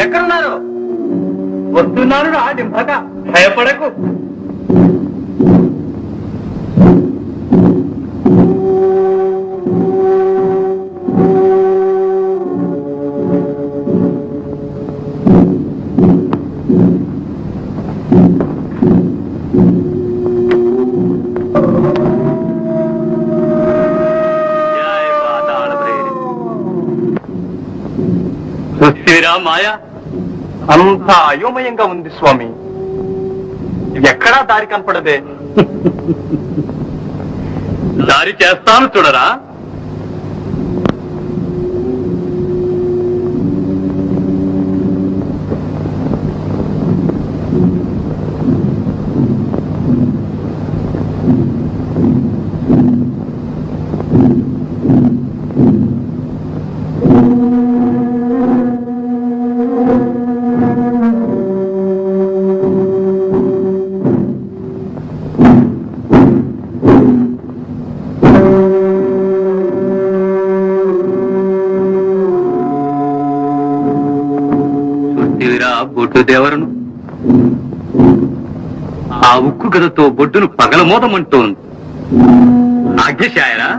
ఎక్కడున్నారు వస్తున్నాను రా డింపక భయపడకు జయ పాతాళ భైరవి. చూస్తీరా మాయ అంతా అయోమయంగా ఉంది స్వామి ఎక్కడా దారి కనపడదే దారి చేస్తాను చూడరా చూస్తీరా బొడ్డు దేవరను ఆ ఉక్కు గదతో బొడ్డును పగలమోదమంటోంది ఆజ్ఞశాయరా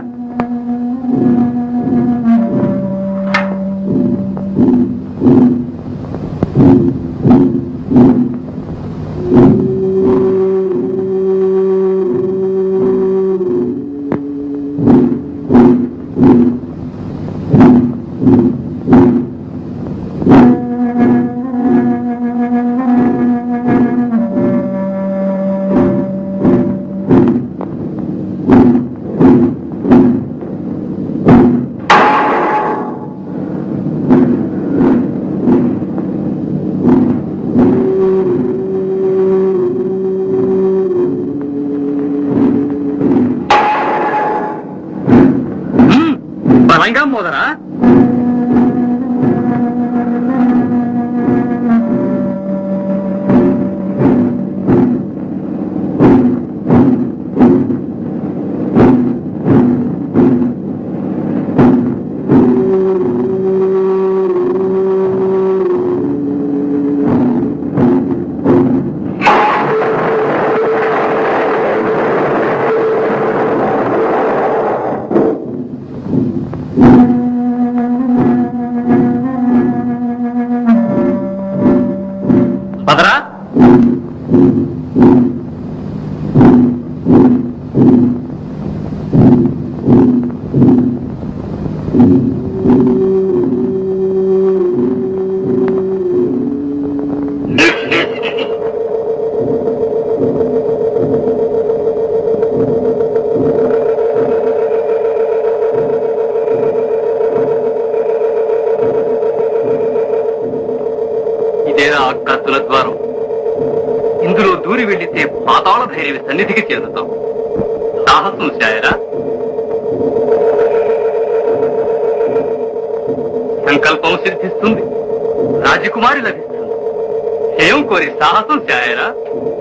హ్మ్, బలంగా మోదరా పదరా ఇదేనా ఆ కత్తుల ద్వారం ఇందులో దూరి వెళ్లితే పాతాళ భైరవి సన్నిధికి చేరుతాం సాహసం శాయరా సంకల్పం సిద్ధిస్తుంది రాజకుమారి లభిస్తుంది జయం కోరి సాహసం శాయరా